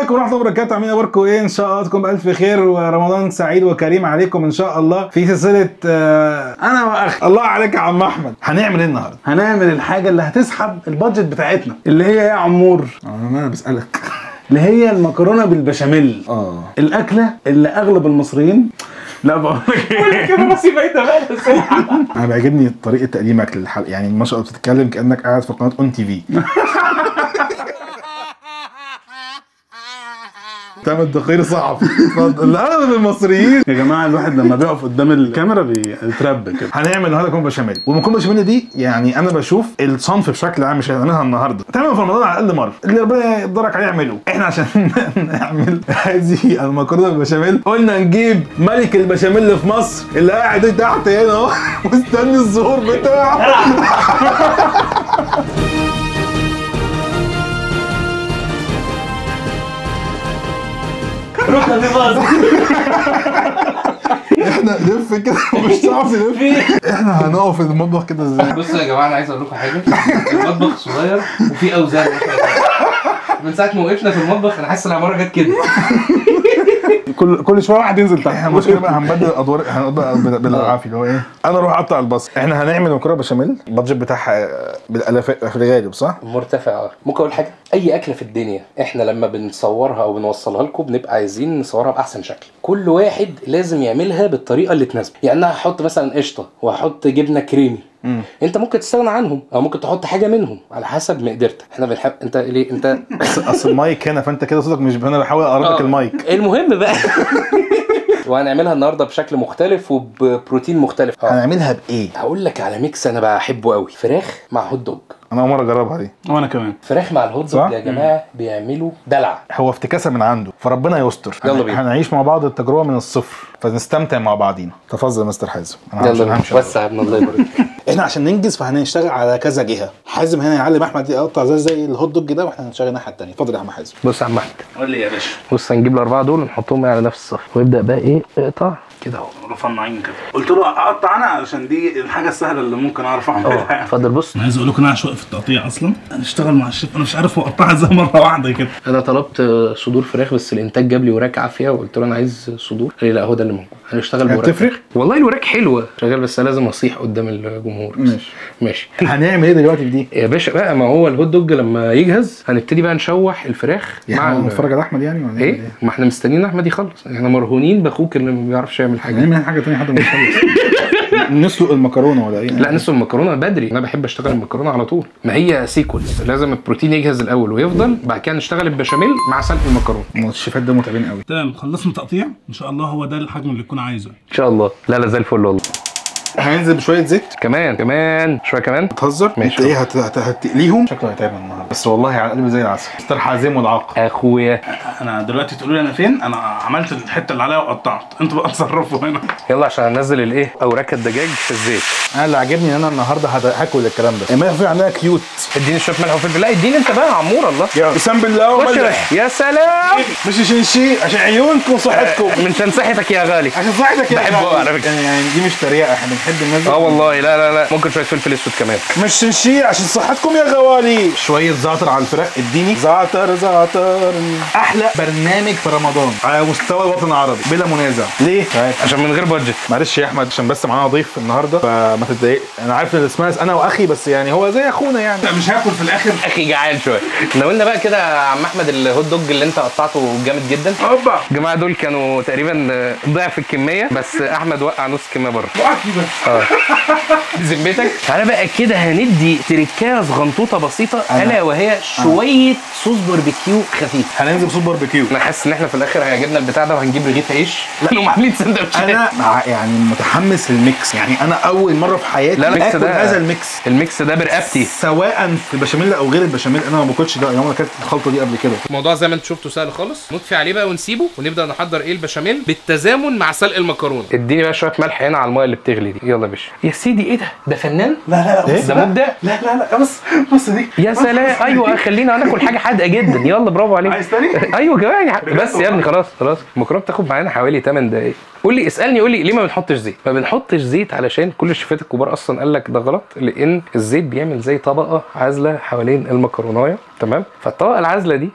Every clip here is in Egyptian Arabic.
عليكم ورحمه الله وبركاته عاملين اخباركم ايه ان شاء الله تكون بالف خير ورمضان سعيد وكريم عليكم ان شاء الله في سلسله آه انا واخي الله عليك يا عم احمد هنعمل ايه النهارده هنعمل الحاجه اللي هتسحب البادجت بتاعتنا اللي هي ايه يا عمور انا بسالك اللي هي المكرونه بالبشاميل اه الاكله اللي اغلب المصريين لا بقول لك ايه كده بس فايده بقى انا بيعجبني طريقه تقديمك للحلقه يعني ما شاء الله بتتكلم كانك قاعد في قناه اون تي في تعمل تقرير صحفي اتفضل اغلب المصريين يا جماعه الواحد لما بيقف قدام الكاميرا بيتربى كده هنعمل النهارده مكرونه بشاميل والمكرونه بشاميل دي يعني انا بشوف الصنف بشكل عام مش هنعملها النهارده تعمل في رمضان على الاقل مره اللي ربنا يقدرك عليه اعمله احنا عشان نعمل هذه المكرونه بالبشاميل قلنا نجيب ملك البشاميل في مصر اللي قاعد تحت هنا اهو مستني الظهور بتاعه رحنا في باظ احنا نلف كده ومش هتعرف نلف احنا هنقف في المطبخ كده ازاي بصوا يا جماعه انا عايز اقول لكم حاجه المطبخ صغير وفيه اوزان من ساعه ما وقفنا في المطبخ انا حاسس العماره جت كده كل كل شويه واحد ينزل تحت احنا المشكله بقى هنبدل الادوار هنبقى بالعافيه اللي هو ايه انا اروح اقطع البصل احنا هنعمل مكرونه بشاميل البادجت بتاعها بالالافات في الغالب صح؟ مرتفع اه ممكن اقول حاجه اي اكله في الدنيا احنا لما بنصورها او بنوصلها لكم بنبقى عايزين نصورها باحسن شكل كل واحد لازم يعملها بالطريقه اللي تناسبه يعني انا هحط مثلا قشطه وهحط جبنه كريمي انت ممكن تستغنى عنهم او ممكن تحط حاجه منهم على حسب مقدرتك احنا بنحب انت ليه انت اصل المايك هنا فانت كده صوتك مش انا بحاول اقرب لك آه. المايك المهم بقى وهنعملها النهارده بشكل مختلف وببروتين مختلف اه هنعملها بايه؟ هقول لك على ميكس انا بحبه قوي فراخ مع هوت دوج انا اول مره اجربها دي وانا كمان فراخ مع الهوت صح؟ دوج يا جماعه بيعملوا دلع هو افتكاسه من عنده فربنا يستر يلا هن- بينا. هنعيش مع بعض التجربه من الصفر فنستمتع مع بعضينا تفضل يا مستر حازم انا يلا عشان بينا. همشي وسع يا ابن الله يبارك فيك. احنا عشان ننجز فهنشتغل على كذا جهه حازم هنا يعلم احمد يقطع زي زي الهوت دوج ده واحنا هنشتغل الناحيه الثانيه اتفضل يا عم حازم بص يا عم احمد قول لي يا باشا بص هنجيب الاربعه دول ونحطهم على نفس الصف ويبدا بقى ايه اقطع كده اهو رفنعين كده قلت له اقطع انا علشان دي الحاجه السهله اللي ممكن اعرف اه اعملها اتفضل بص انا عايز اقول لكم انا عشوائي في التقطيع اصلا هنشتغل مع الشيف انا مش عارف هو قطعها ازاي مره واحده كده انا طلبت صدور فراخ بس الانتاج جاب لي وراك عافيه وقلت له انا عايز صدور قال لي لا هو ده اللي موجود هنشتغل هي بوراك بتفرق؟ فراخ. والله الوراك حلوه شغال بس لازم اصيح قدام الجمهور بس. ماشي. ماشي هنعمل ايه دلوقتي في دي؟ يا باشا بقى ما هو الهوت دوج لما يجهز هنبتدي بقى نشوح الفراخ يعني ال- نتفرج على احمد يعني ولا ايه ما احنا مستنيين احمد يخلص احنا مرهونين باخوك اللي ما بيعرفش يعمل حاجه نعمل حاجه ثانيه حد ما يخلص نسلق المكرونه ولا ايه؟ لا نسلق المكرونه بدري انا بحب اشتغل المكرونه على طول ما هي سيكونس لازم البروتين يجهز الاول ويفضل بعد كده نشتغل البشاميل مع سلق المكرونه الشيفات ده متعبين قوي تمام خلصنا تقطيع ان شاء الله هو ده الحجم اللي تكون عايزه ان شاء الله لا لا زي الفل والله هننزل بشويه زيت كمان كمان شويه كمان بتهزر ماشي. انت ايه هت... هت... هتقليهم شكله هيتعب النهارده بس والله على قلبي زي العسل مستر حازم والعاق اخويا انا دلوقتي تقولوا لي انا فين انا عملت الحته اللي عليا وقطعت انتوا بقى تصرفوا هنا يلا عشان هننزل الايه اوراق الدجاج في الزيت انا اللي عاجبني ان انا النهارده هت- هاكل الكلام ده ما في عندها كيوت اديني شويه ملح وفلفل لا اديني انت بقى يا عمور الله يا بسم بالله خش وملح يا سلام مش عشان شيء عشان عيونكم وصحتكم من تنسحتك يا غالي عشان صحتك يا بحبه غالي. على فكرة. يعني, يعني دي مش تريقه احنا بنحب الناس دي. اه والله لا لا لا ممكن شويه فلفل اسود كمان مش شيء عشان صحتكم يا غوالي شويه زعتر على الفراخ اديني زعتر زعتر احلى برنامج في رمضان على مستوى الوطن العربي بلا منازع ليه عشان من غير بادجت معلش يا احمد عشان بس معانا ضيف النهارده فما تتضايق انا عارف ان اسمها انا واخي بس يعني هو زي اخونا يعني لا مش هاكل في الاخر اخي جعان شويه لو قلنا بقى كده يا عم احمد الهوت دوج اللي انت قطعته جامد جدا اوبا الجماعه دول كانوا تقريبا ضعف الكميه بس احمد وقع نص كميه بره وقعت لي بس اه ذمتك تعالى بقى كده هندي تريكايه صغنطوطه بسيطه الا وهي شويه صوص باربيكيو خفيف هننزل بصوص باربيكيو انا حاسس ان احنا في الاخر هيعجبنا البتاع ده وهنجيب رغيف عيش لانهم عاملين سندوتشات انا مع- يعني متحمس للميكس يعني انا اول مره في حياتي لا، الميكس اكل ده- هذا الميكس الميكس ده برقبتي سواء في البشاميل او غير البشاميل انا ما باكلش ده انا اكلت الخلطه دي قبل كده الموضوع زي ما انت شفتوا سهل خالص نطفي عليه بقى ونسيبه ونبدا نحضر ايه البشاميل بالتزامن مع سلق المكرونه اديني بقى شويه ملح هنا على الميه اللي بتغلي دي يلا يا باشا يا سيدي ايه ده ده فنان لا لا لا بص ده مبدع لا لا لا بص بص دي يا سلام ايوه خلينا ناكل حاجه حادقه جدا يلا برافو عليك عايز تاني؟ ايوه كمان بس يا ابني خلاص خلاص المكرونه بتاخد معانا حوالي 8 دقايق قول لي اسالني قول لي ليه ما بنحطش زيت ما بنحطش زيت علشان كل الشيفات الكبار اصلا قال لك ده غلط لان الزيت بيعمل زي طبقه عازله حوالين المكرونايه تمام فالطبقه العازله دي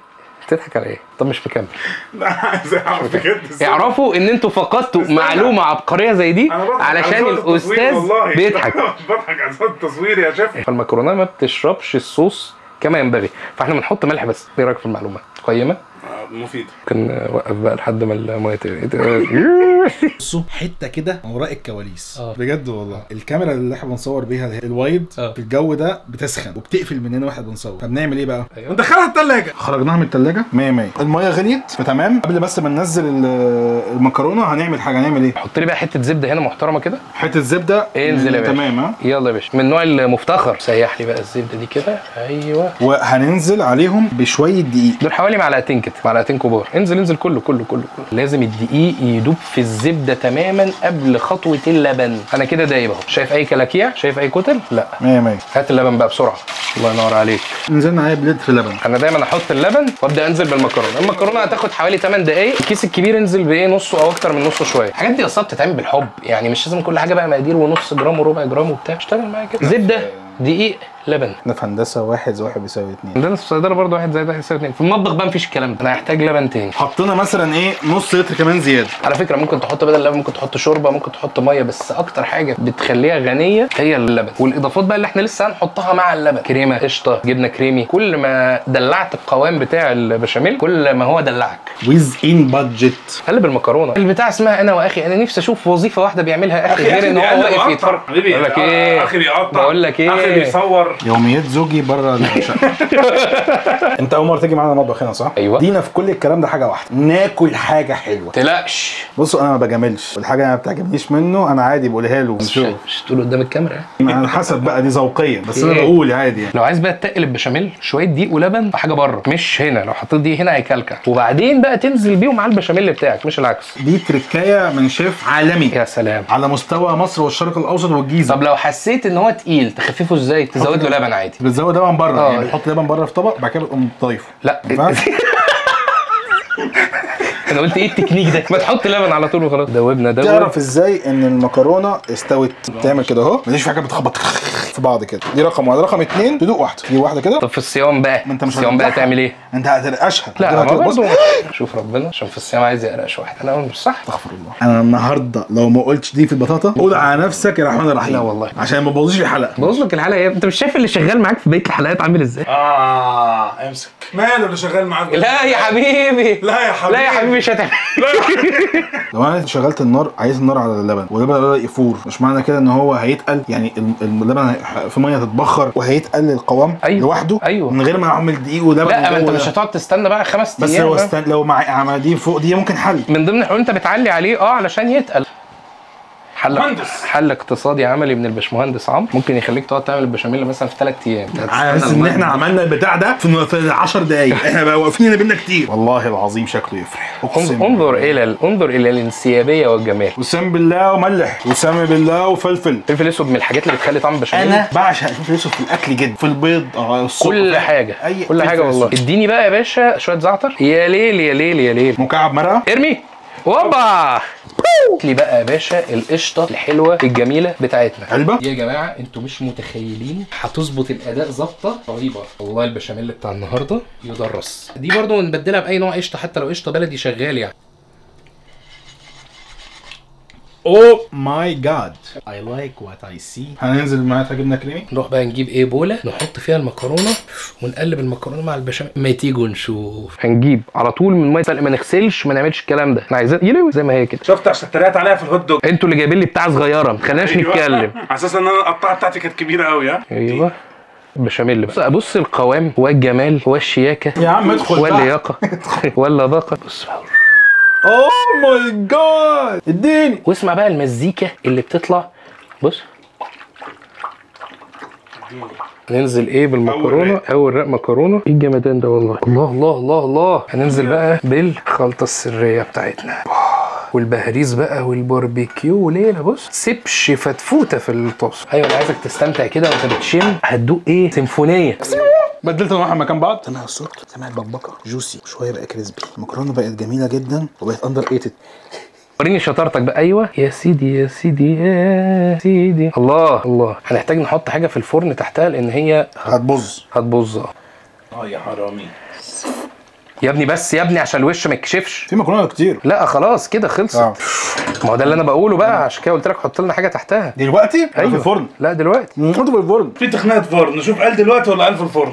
تضحك على ايه طب مش مكمل لا عايز اعرف بجد ازاي. اعرفوا ان انتوا فقدتوا معلومه عبقريه زي دي أنا بضحك على علشان صوت التصوير الاستاذ والله. بيضحك بضحك على صوت التصوير يا شيف فالمكرونه ما بتشربش الصوص كما ينبغي فاحنا بنحط ملح بس ايه رايك في المعلومه قيمه آه، مفيد ممكن نوقف بقى لحد ما الميه تغلي بصوا حته كده من وراء الكواليس آه. بجد والله الكاميرا اللي احنا بنصور بيها اللي هي الوايد آه. في الجو ده بتسخن وبتقفل مننا واحنا بنصور فبنعمل ايه بقى أيوة. ندخلها التلاجة خرجناها من التلاجة 100 100 الميه غليت فتمام قبل بس ما ننزل ال- المكرونه هنعمل حاجه هنعمل ايه حط لي بقى حته زبده هنا محترمه كده حته زبده انزل يا باشا تمام ها يلا يا باشا من النوع المفتخر سيح لي بقى الزبده دي كده ايوه وهننزل عليهم بشويه دقيق دول حوالي معلقتين كده معلقتين كبار انزل انزل كله كله كله كله لازم الدقيق يدوب في الزبده تماما قبل خطوه اللبن انا كده دايب اهو شايف اي كلاكيع شايف اي كتل لا 100 100 هات اللبن بقى بسرعه الله ينور عليك نزلنا عليه بلتر لبن انا دايما احط اللبن وابدا انزل بالمكرونه المكرونه هتاخد حوالي 8 دقائق الكيس الكبير انزل بايه نصه او اكتر من نصه شويه الحاجات دي اصلا بتتعمل بالحب يعني مش لازم كل حاجه بقى مقادير ونص جرام وربع جرام وبتاع اشتغل معايا كده زبده دقيق لبن احنا في هندسه واحد زائد واحد بيساوي اتنين عندنا في الصيدله برضه واحد زائد واحد يساوي اتنين في المطبخ بقى مفيش الكلام ده انا هحتاج لبن تاني حطينا مثلا ايه نص لتر كمان زياده على فكره ممكن تحط بدل اللبن ممكن تحط شوربه ممكن تحط ميه بس اكتر حاجه بتخليها غنيه هي اللبن والاضافات بقى اللي احنا لسه هنحطها مع اللبن كريمه قشطه جبنه كريمي كل ما دلعت القوام بتاع البشاميل كل ما هو دلعك ويز ان بادجت قلب المكرونه البتاع اسمها انا واخي انا نفسي اشوف وظيفه واحده بيعملها اخي غير ان هو بيقلب واقف ويقطع. يتفرج حبيبي بقول لك ايه اخي بيقطع بقول لك ايه اخي بيصور يوميات زوجي بره الشقه انت اول مره تيجي معانا المطبخ هنا صح؟ أيوة. دينا في كل الكلام ده حاجه واحده ناكل حاجه حلوه تلاقش بصوا انا ما بجاملش والحاجه اللي ما بتعجبنيش منه انا عادي بقولها له مش نشوف مش تقول قدام الكاميرا على حسب بقى دي ذوقيا بس انا إيه؟ بقول عادي يعني لو عايز بقى تقل البشاميل شويه دقيق ولبن في حاجه بره مش هنا لو حطيت دي هنا هيكلكع وبعدين بقى تنزل بيهم على البشاميل بتاعك مش العكس دي تركايه من شيف عالمي يا سلام على مستوى مصر والشرق الاوسط والجيزه طب لو حسيت ان هو تقيل تخففه ازاي تزود له لبن عادي بتزود لبن بره آه. يعني بتحط لبن بره في طبق بعد كده بتقوم ضايفه لا فاهم؟ انا قلت ايه التكنيك ده ما تحط لبن على طول وخلاص دوبنا دوب تعرف ازاي ان المكرونه استوت تعمل كده اهو مفيش في حاجه بتخبط في بعض كده دي رقم واحد رقم اتنين تدوق واحده دي واحده كده طب في الصيام بقى ما انت مش الصيام بقى هتفتحها. تعمل ايه انت هترقشها لا هتجيبها ما كده، بص. برضه شوف ربنا عشان في الصيام عايز يقرقش واحد انا أقول مش صح استغفر الله انا النهارده لو ما قلتش دي في البطاطا قول على نفسك يا الرحمن الرحيم لا والله. عشان ما تبوظيش الحلقه بوظ لك الحلقه ايه انت مش شايف اللي شغال معاك في بقيه الحلقات عامل ازاي اه امسك ماله اللي شغال معاك ده؟ لا يا حبيبي لا يا حبيبي لا يا حبيبي مش هتعمل لو انا شغلت النار عايز النار على اللبن واللبن بدا يفور مش معنى كده ان هو هيتقل يعني الم- اللبن هي- في ميه تتبخر وهيتقل القوام أيوة. لوحده أيوة. من غير ما اعمل دقيق ولبن لا ما انت وجو مش ده. هتقعد تستنى بقى خمس بس ايام لو بقى. استن... لو مع عمل دي فوق دي ممكن حل من ضمن الحلول انت بتعلي عليه اه علشان يتقل حل مهندس. حل اقتصادي عملي من الباشمهندس عمرو ممكن يخليك تقعد تعمل البشاميل مثلا في ثلاث ايام عايز ان احنا عملنا البتاع ده في في 10 دقايق احنا بقى واقفين هنا بينا كتير والله العظيم شكله يفرح اقسم انظر الى ال- انظر الى الانسيابيه والجمال وسام بالله وملح وسام بالله وفلفل فلفل اسود من الحاجات اللي بتخلي طعم البشاميل انا بعشق الفلفل الاسود في الاكل جدا في البيض اه الصبح كل حاجه أي كل فلفل حاجه والله أسود. اديني بقى يا باشا شويه زعتر يا ليل يا ليل يا ليل مكعب مرقه ارمي وبا لي بقى يا باشا القشطه الحلوه الجميله بتاعتنا علبه يا جماعه انتوا مش متخيلين هتظبط الاداء ظبطه رهيبه والله البشاميل بتاع النهارده يدرس دي برضو نبدلها باي نوع قشطه حتى لو قشطه بلدي شغال يعني او ماي جاد اي لايك وات اي سي هننزل معاها جبنه كريمي نروح بقى نجيب ايه بوله نحط فيها المكرونه ونقلب المكرونه مع البشاميل ما تيجوا نشوف هنجيب على طول من ميه سلق ما نغسلش ما نعملش الكلام ده احنا عايزين يلوي زي ما هي كده شفت عشان اتريقت عليها في الهوت دوج انتوا اللي جايبين لي بتاع صغيره ما تخليناش أيوة. نتكلم على اساس ان انا القطعه بتاعتي كانت كبيره قوي ها ايوه البشاميل بقى بص القوام والجمال والشياكه يا عم ادخل بقى. واللياقه ولا ضاقه بص بقى اوه ماي جاد اديني واسمع بقى المزيكا اللي بتطلع بص ننزل ايه بالمكرونه اول رق مكرونه ايه الجمدان ده والله الله الله الله الله هننزل بقى بالخلطه السريه بتاعتنا والبهاريز بقى والباربيكيو وليله بص سيبش فتفوته في الطاسه ايوه انا عايزك تستمتع كده وانت بتشم هتدوق ايه سيمفونيه بدلت نوعها مكان بعض سامع الصوت سامع البقبقه جوسي شويه بقى كريسبي المكرونه بقت جميله جدا وبقت اندر ايتد وريني شطارتك بقى ايوه يا سيدي يا سيدي يا سيدي الله الله هنحتاج نحط حاجه في الفرن تحتها لان هي هتبظ هتبوظ اه يا حرامي يا ابني بس يا ابني عشان الوش ما يتكشفش في مكرونه كتير لا خلاص كده خلصت اه ما هو ده اللي انا بقوله بقى عشان كده قلت لك حط لنا حاجه تحتها دلوقتي أيوة. في الفرن لا دلوقتي نحطه في الفرن في تقنيه فرن نشوف قال دلوقتي ولا قال في الفرن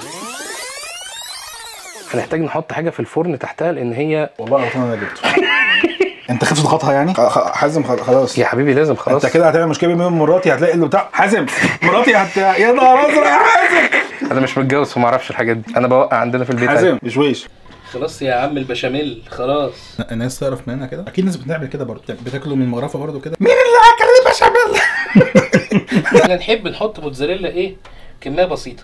هنحتاج نحط حاجه في الفرن تحتها لان هي والله العظيم انا جبته انت خفت تضغطها يعني خ- خ- حازم خ- خلاص يا حبيبي لازم خلاص انت كده هتعمل مشكله بين مراتي هتلاقي اللي بتاع حازم مراتي هت يا نهار ازرق يا حازم انا مش متجوز فما اعرفش الحاجات دي انا بوقع عندنا في البيت حازم بشويش خلاص يا عم البشاميل خلاص الناس تعرف منها كده اكيد الناس بتعمل كده برضه بتاكلوا من المغرفه برضه كده مين اللي اكل البشاميل احنا نحب نحط موتزاريلا ايه كميه بسيطه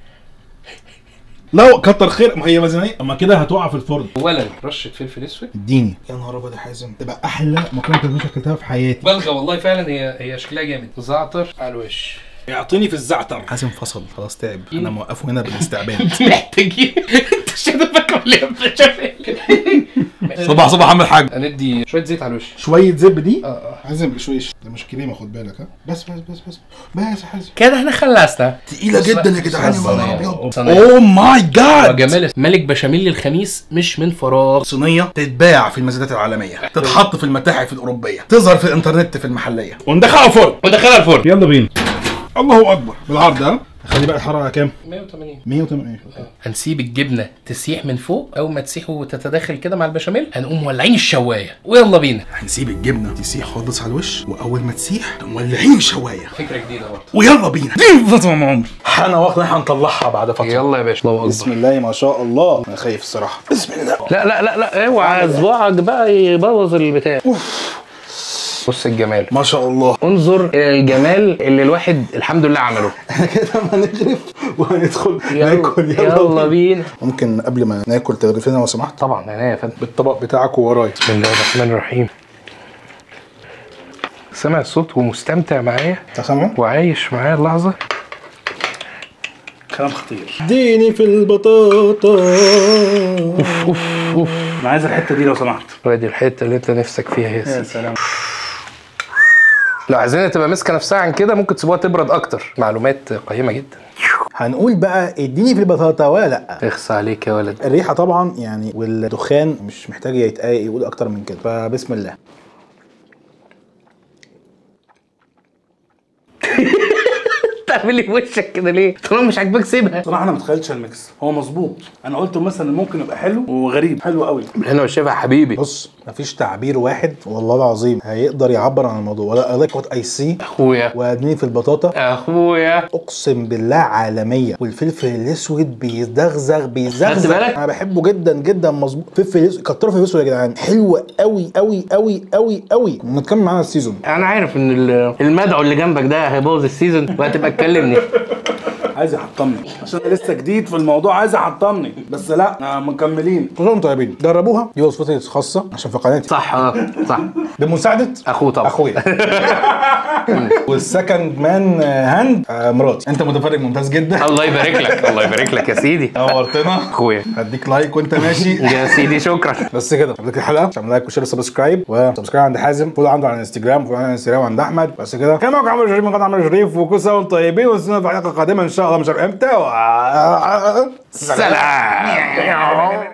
لا كتر خير ما هي ميزانيه اما كده هتقع في الفرن اولا رشه فلفل اسود اديني يا نهار ابيض يا حازم تبقى احلى مكرونه كنت اكلتها في حياتي بلغه والله فعلا هي هي شكلها جامد زعتر على الوش اعطيني في الزعتر حازم فصل خلاص تعب انا موقفه هنا بالاستعباد محتاجين انت شايفك ولا بشاميل صباح صباح عامل حاجه هندي شويه زيت على الوش شويه زب دي اه اه حازم بشويش ده مش كريمه خد بالك ها بس بس بس بس بس يا حازم كده احنا خلصنا تقيله جدا يا جدعان يا نهار ابيض صينية. اوه ماي جاد وجمال ملك بشاميل الخميس مش من فراغ صينيه تتباع في المزادات العالميه تتحط في المتاحف الاوروبيه تظهر في الانترنت في المحليه وندخلها فرن ودخلها الفرن يلا بينا الله اكبر بالعرض ها خلي بقى الحراره على كام 180 180 هنسيب الجبنه تسيح من فوق اول ما تسيح وتتداخل كده مع البشاميل هنقوم مولعين الشوايه ويلا بينا هنسيب الجبنه تسيح خالص على الوش واول ما تسيح مولعين الشوايه فكره جديده برضه ويلا بينا دي فتره عمر حنا وقت احنا هنطلعها بعد فتره يلا يا باشا الله بسم الله ما شاء الله انا خايف الصراحه بسم الله لا لا لا لا اوعى صباعك بقى يبوظ البتاع بص الجمال ما شاء الله انظر الى الجمال اللي الواحد الحمد لله عمله احنا كده هنغرف وهندخل يلا, ناكل يلا بينا ممكن قبل ما ناكل تغرف لنا لو سمحت طبعا عينيا يا فندم بالطبق بتاعك وورايا بسم الله الرحمن الرحيم سامع الصوت ومستمتع معايا انت سامعه؟ وعايش معايا اللحظه كلام خطير اديني في البطاطا اوف اوف انا عايز الحته دي لو سمحت وادي الحته اللي انت نفسك فيها يا يا سيدي سلام لو عايزينها تبقى ماسكه نفسها عن كده ممكن تسيبوها تبرد اكتر معلومات قيمه جدا هنقول بقى اديني في البطاطا ولا لا اخصى عليك يا ولد الريحه طبعا يعني والدخان مش محتاج يتقال يقول اكتر من كده فبسم الله تعمل لي في وشك كده ليه؟ طالما مش عاجباك سيبها بصراحه انا ما تخيلتش الميكس هو مظبوط انا قلت مثلا ممكن يبقى حلو وغريب حلو قوي هنا والشفا يا حبيبي بص مفيش تعبير واحد والله العظيم هيقدر يعبر عن الموضوع ولا I like what I see اخويا واديني في البطاطا اخويا اقسم بالله عالميه والفلفل الاسود بيزغزغ خدت بيزغزغ بالك؟ انا بحبه جدا جدا مظبوط فلفل اسود كتروا فلفل اسود يا جدعان حلو قوي قوي قوي قوي قوي نكمل معانا السيزون انا عارف ان ال- المدعو اللي جنبك ده هيبوظ السيزون وهتبقى تكلمني عايز يحطمني عشان انا لسه جديد في الموضوع عايز يحطمني بس لا احنا مكملين كلهم طيبين جربوها دي وصفتي الخاصه عشان في قناتي صح اه صح بمساعده اخوه طبعا اخويا والسكند مان هاند آه، مراتي انت متفرج ممتاز جدا الله يبارك لك الله يبارك لك يا سيدي نورتنا اخويا هديك لايك وانت ماشي يا سيدي شكرا بس كده عجبتك الحلقه تعمل لايك وشير وسبسكرايب وسبسكرايب عند حازم فولو عنده على الانستجرام فولو على الانستجرام عند احمد بس كده كان معاكم عمرو شريف من قناه عمرو شريف وكل سنه وانتم طيبين ونستنى في حلقه قادمه ان شاء الله مش عارف امتى و... سلام